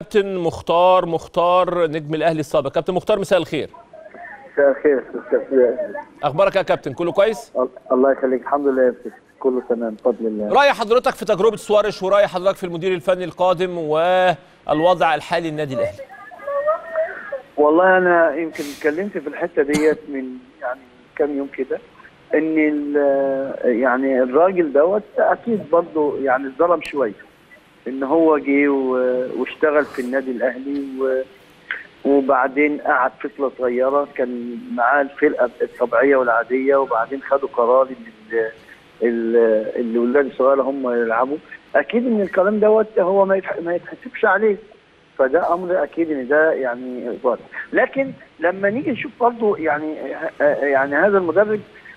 كابتن مختار مختار نجم الاهلي السابق كابتن مختار مساء الخير مساء الخير استاذ اخبارك يا كابتن كله كويس الله يخليك الحمد لله يا أستاذ. كله تمام بفضل الله راي حضرتك في تجربه سوارش وراي حضرتك في المدير الفني القادم والوضع الحالي للنادي الاهلي والله انا يمكن اتكلمت في الحته ديت من يعني كام يوم كده ان ال- يعني الراجل دوت اكيد برضه يعني اتظلم شويه ان هو جه و- واشتغل في النادي الاهلي و وبعدين قعد فتره صغيره كان معاه الفرقه الطبيعيه والعاديه وبعدين خدوا قرار ان ال- ال- الاولاد الصغيره هم يلعبوا اكيد ان الكلام دوت هو ما يتح- ما يتحسبش عليه فده امر اكيد ان ده يعني واضح لكن لما نيجي نشوف برضه يعني يعني هذا المدرب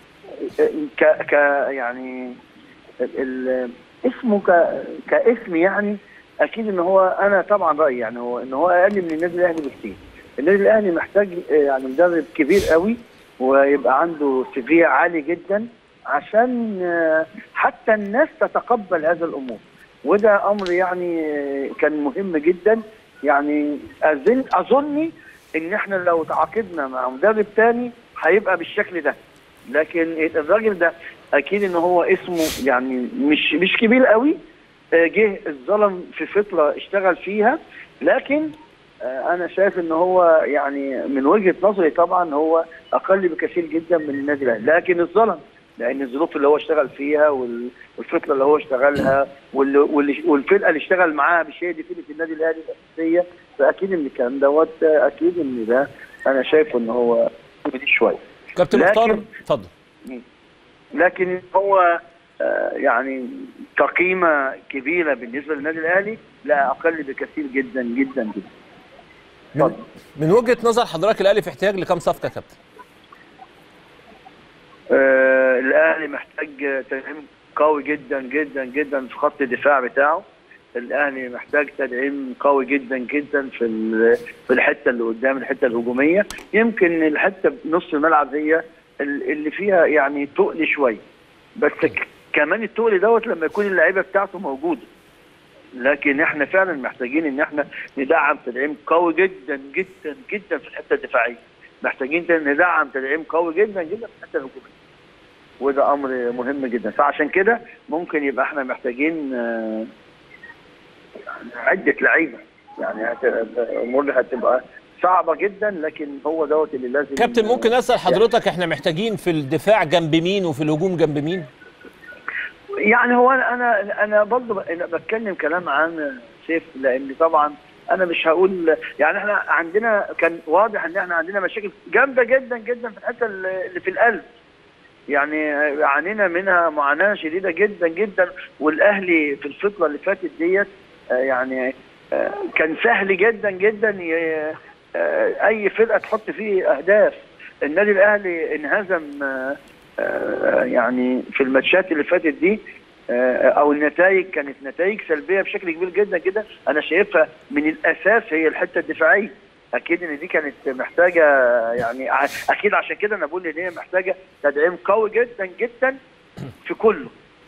ك ك يعني ال ال اسمه ك كاسم يعني اكيد ان هو انا طبعا رايي يعني هو ان هو اقل من النادي الاهلي بكتير النادي الاهلي محتاج يعني مدرب كبير قوي ويبقى عنده سي عالي جدا عشان حتى الناس تتقبل هذا الامور وده امر يعني كان مهم جدا يعني اظن اظني ان احنا لو تعاقدنا مع مدرب تاني هيبقى بالشكل ده لكن الراجل ده اكيد ان هو اسمه يعني مش مش كبير قوي آه، جه اتظلم في فتره اشتغل فيها لكن آه، انا شايف ان هو يعني من وجهه نظري طبعا هو اقل بكثير جدا من النادي الاهلي لكن اتظلم لان الظروف اللي هو اشتغل فيها وال- والفتره اللي هو اشتغلها وال- واللي- والفرقه اللي اشتغل معاها مش هي دي فرقه النادي الاهلي الاساسيه فاكيد ان الكلام دوت آه، اكيد ان ده انا شايفه ان هو دي شويه كابتن لكن- مختار اتفضل لكن هو آه، يعني كقيمه كبيره بالنسبه للنادي الاهلي لا اقل بكثير جدا جدا جدا من, من وجهه نظر حضرتك الاهلي في احتياج لكام صفقه يا كابتن آه، الاهلي محتاج تدعيم قوي جدا جدا جدا في خط الدفاع بتاعه الاهلي محتاج تدعيم قوي جدا جدا في ال- في الحته اللي قدام الحته الهجوميه يمكن الحته نص الملعب هي ال- اللي فيها يعني تقل شويه بس ك- كمان التقل دوت لما يكون اللعيبه بتاعته موجوده لكن احنا فعلا محتاجين ان احنا ندعم تدعيم قوي جدا جدا جدا في الحته الدفاعيه محتاجين ندعم تدعيم قوي جدا جدا في الحته الهجوميه وده امر مهم جدا فعشان كده ممكن يبقى احنا محتاجين آه، يعني عده لعيبه يعني هت- الامور دي هتبقى صعبه جدا لكن هو دوت اللي لازم كابتن ممكن اسال حضرتك احنا محتاجين في الدفاع جنب مين وفي الهجوم جنب مين يعني هو انا انا انا برضه ب- بتكلم كلام عن سيف لان طبعا انا مش هقول يعني احنا عندنا كان واضح ان احنا عندنا مشاكل جامده جدا جدا في الحته اللي في القلب يعني عانينا منها معاناه شديده جدا جدا والاهلي في الفتره اللي فاتت ديت آه، يعني آه، كان سهل جدا جدا ي- آه، اي فرقه تحط فيه اهداف النادي الاهلي انهزم آه، آه، يعني في الماتشات اللي فاتت دي آه، او النتائج كانت نتائج سلبيه بشكل كبير جدا جدا انا شايفها من الاساس هي الحته الدفاعيه اكيد ان دي كانت محتاجه يعني ع- اكيد عشان كده انا بقول ان هي محتاجه تدعيم قوي جدا جدا في كله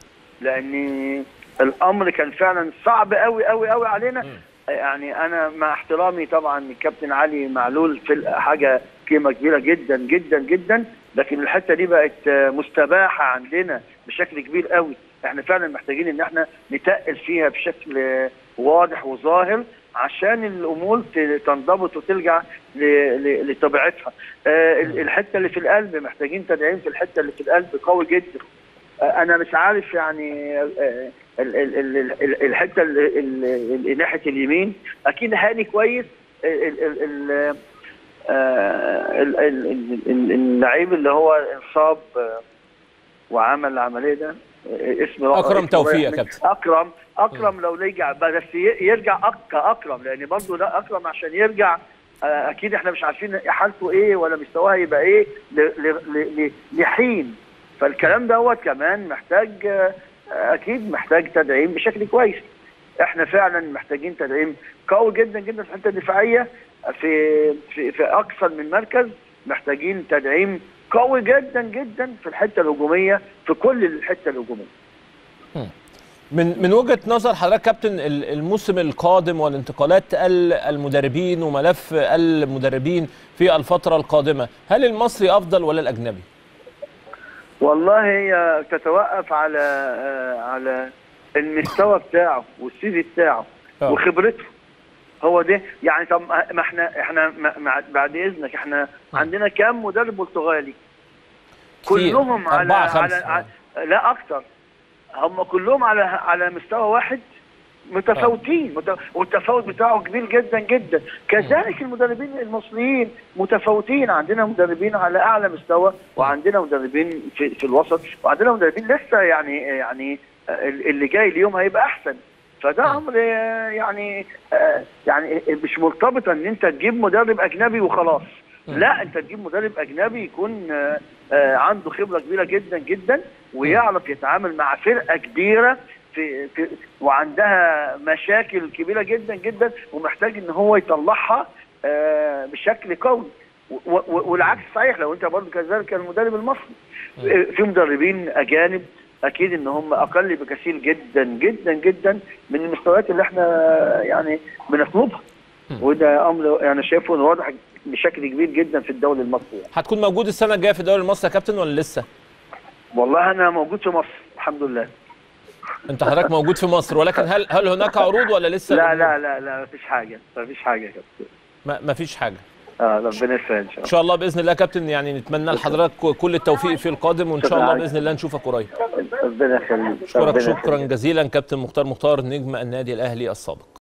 لان الامر كان فعلا صعب قوي قوي قوي علينا يعني انا مع احترامي طبعا الكابتن علي معلول في حاجه قيمه كبيره جدا جدا جدا لكن الحته دي بقت آه، مستباحه عندنا بشكل كبير قوي احنا فعلا محتاجين ان احنا نتقل فيها بشكل آه، واضح وظاهر عشان الامور ت- تنضبط وترجع ل- ل- لطبيعتها آه، ال- الحته اللي في القلب محتاجين تدعيم في الحته اللي في القلب قوي جدا آه، انا مش عارف يعني آه، ال- ال- ال- ال- الحته ال- ال- ال- ناحيه اليمين اكيد هاني كويس ال- ال- ال- آه، ال- ال- ال- ال- اللعيب اللي هو انصاب آه، وعمل العمليه ده آه، اسمه أكرم اسمه توفيق رايح يا من- كابتن. اكرم اكرم لو رجع بس ي- يرجع أك- كاكرم لان برضه ده اكرم عشان يرجع آه، اكيد احنا مش عارفين حالته ايه ولا مستواه يبقى ايه ل- ل- ل- ل- لحين فالكلام دوت كمان محتاج آه، اكيد محتاج تدعيم بشكل كويس احنا فعلا محتاجين تدعيم قوي جدا جدا في الحته الدفاعيه في في في اكثر من مركز محتاجين تدعيم قوي جدا جدا في الحته الهجوميه في كل الحته الهجوميه من من وجهه نظر حضرتك كابتن ال- الموسم القادم والانتقالات ال- المدربين وملف المدربين في الفتره القادمه هل المصري افضل ولا الاجنبي والله هي تتوقف على آه، على المستوى بتاعه والسيفي بتاعه آه. وخبرته هو ده يعني طب ما احنا احنا ما- مع- بعد اذنك احنا عندنا كام مدرب برتغالي كتير. كلهم على أربعة على خمسة. على لا اكتر هم كلهم على على مستوى واحد متفاوتين مت- والتفاوت بتاعه كبير جدا جدا كذلك المدربين المصريين متفاوتين عندنا مدربين على اعلى مستوى وعندنا مدربين في, في الوسط وعندنا مدربين لسه يعني يعني اللي جاي اليوم هيبقى احسن فده امر آه، يعني آه، يعني مش مرتبطه ان انت تجيب مدرب اجنبي وخلاص لا انت تجيب مدرب اجنبي يكون آه، آه، عنده خبره كبيره جدا جدا ويعرف يتعامل مع فرقه كبيره في, في وعندها مشاكل كبيره جدا جدا ومحتاج ان هو يطلعها آه، بشكل قوي و- و- والعكس صحيح لو انت برضه كذلك المدرب المصري آه، في مدربين اجانب اكيد ان هم اقل بكثير جدا جدا جدا من المستويات اللي احنا يعني بنطلبها وده امر يعني شايفه إنه واضح بشكل كبير جدا في الدوري المصري يعني. هتكون موجود السنه الجايه في الدوري المصري يا كابتن ولا لسه والله انا موجود في مصر الحمد لله انت حضرتك موجود في مصر ولكن هل هل هناك عروض ولا لسه لا لا لا لا مفيش حاجه مفيش حاجه يا كابتن ما ما فيش حاجه اه ربنا يسهل ان شاء ان الله شاء الله باذن الله يا كابتن يعني نتمنى لحضرتك كل التوفيق في القادم وان شاء الله باذن الله نشوفك قريب ربنا يخليك اشكرك ربنا شكرا يخليك. جزيلا كابتن مختار مختار نجم النادي الاهلي السابق